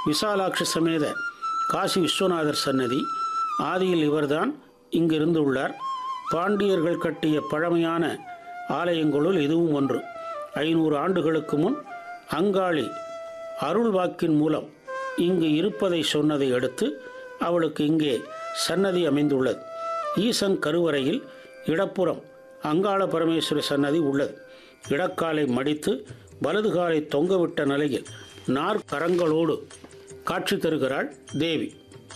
விசாலாட்சி சமேத காசி விஸ்வநாதர் சன்னதி ஆதியில் இவர்தான் இங்கிருந்து உள்ளார் பாண்டியர்கள் கட்டிய பழமையான ஆலயங்களுள் இதுவும் ஒன்று ஐநூறு ஆண்டுகளுக்கு முன் அங்காளி அருள் வாக்கின் மூலம் இங்கு இருப்பதை சொன்னதை அடுத்து அவளுக்கு இங்கே சன்னதி அமைந்துள்ளது ஈசன் கருவறையில் இடப்புறம் அங்காள பரமேஸ்வரி சன்னதி உள்ளது இடக்காலை மடித்து வலது காலை தொங்கவிட்ட நிலையில் நாற்கரங்களோடு காட்சி தருகிறாள் தேவி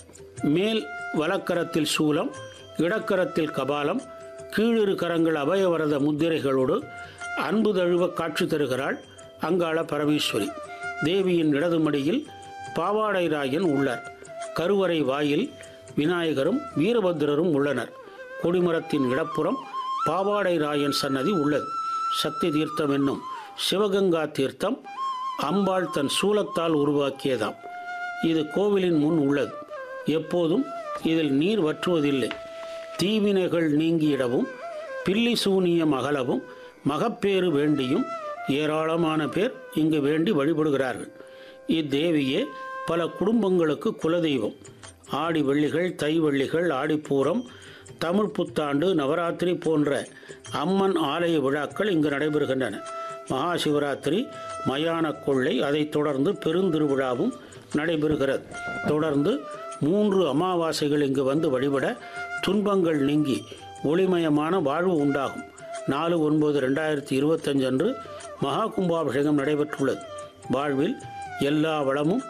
மேல் வலக்கரத்தில் சூலம் இடக்கரத்தில் கபாலம் கீழிரு கரங்கள் அபயவரத முத்திரைகளோடு அன்பு தழுவ காட்சி தருகிறாள் அங்காள பரமேஸ்வரி தேவியின் இடது மடியில் பாவாடை ராயன் உள்ளார் கருவறை வாயில் விநாயகரும் வீரபத்திரரும் உள்ளனர் கொடிமரத்தின் இடப்புறம் பாவாடை ராயன் சன்னதி உள்ளது சக்தி தீர்த்தம் என்னும் சிவகங்கா தீர்த்தம் அம்பாள் தன் சூலத்தால் உருவாக்கியதாம் இது கோவிலின் முன் உள்ளது எப்போதும் இதில் நீர் வற்றுவதில்லை தீவினைகள் நீங்கியிடவும் பில்லி சூனியம் அகலவும் மகப்பேறு வேண்டியும் ஏராளமான பேர் இங்கு வேண்டி வழிபடுகிறார்கள் இத்தேவியே பல குடும்பங்களுக்கு குலதெய்வம் ஆடி வெள்ளிகள் தை வெள்ளிகள் ஆடிப்பூரம் தமிழ் புத்தாண்டு நவராத்திரி போன்ற அம்மன் ஆலய விழாக்கள் இங்கு நடைபெறுகின்றன மகா சிவராத்திரி மயான கொள்ளை அதைத் தொடர்ந்து பெருந்திருவிழாவும் நடைபெறுகிறது தொடர்ந்து மூன்று அமாவாசைகள் இங்கு வந்து வழிபட துன்பங்கள் நீங்கி ஒளிமயமான வாழ்வு உண்டாகும் நாலு ஒன்பது ரெண்டாயிரத்தி இருபத்தஞ்சு அன்று மகா கும்பாபிஷேகம் நடைபெற்றுள்ளது வாழ்வில் எல்லா வளமும்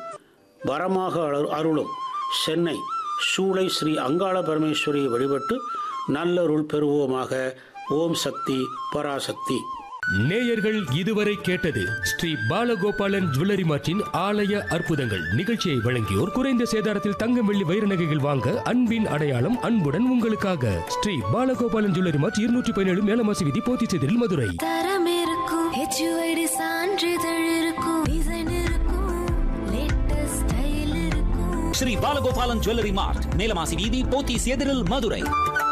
வரமாக அரு- அருளும் சென்னை சூளை ஸ்ரீ அங்காள பரமேஸ்வரியை வழிபட்டு நல்லருள் பெறுவோமாக ஓம் சக்தி பராசக்தி நேயர்கள் இதுவரை கேட்டது ஸ்ரீ பாலகோபாலன் ஜுவல்லரி மார்ட்டின் ஆலய அற்புதங்கள் நிகழ்ச்சியை வழங்கியோர் குறைந்த சேதாரத்தில் தங்கம் வெள்ளி வைர நகைகள் வாங்க அன்பின் அடையாளம் அன்புடன் உங்களுக்காக ஸ்ரீ பாலகோபாலன் ஜுவல்லரி மார்ட் இருநூற்றி பதினேழு மேலமாசி விதி போத்திச்செதில் மதுரை தரம் இருக்கும் ஹெச்யூஐடி சான்றிதழ் இருக்கும் டிசைன் இருக்கும் லேட்டஸ்ட் ஸ்டைல் இருக்கும் ஸ்ரீ பாலகோபாலன் ஜுவல்லரி மார்ட் மேலமாசி வீதி போத்தீஸ் எதிரில் மதுரை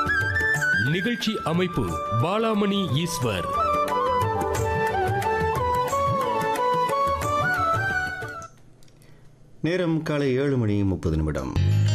நிகழ்ச்சி அமைப்பு பாலாமணி ஈஸ்வர் நேரம் காலை ஏழு மணி முப்பது நிமிடம்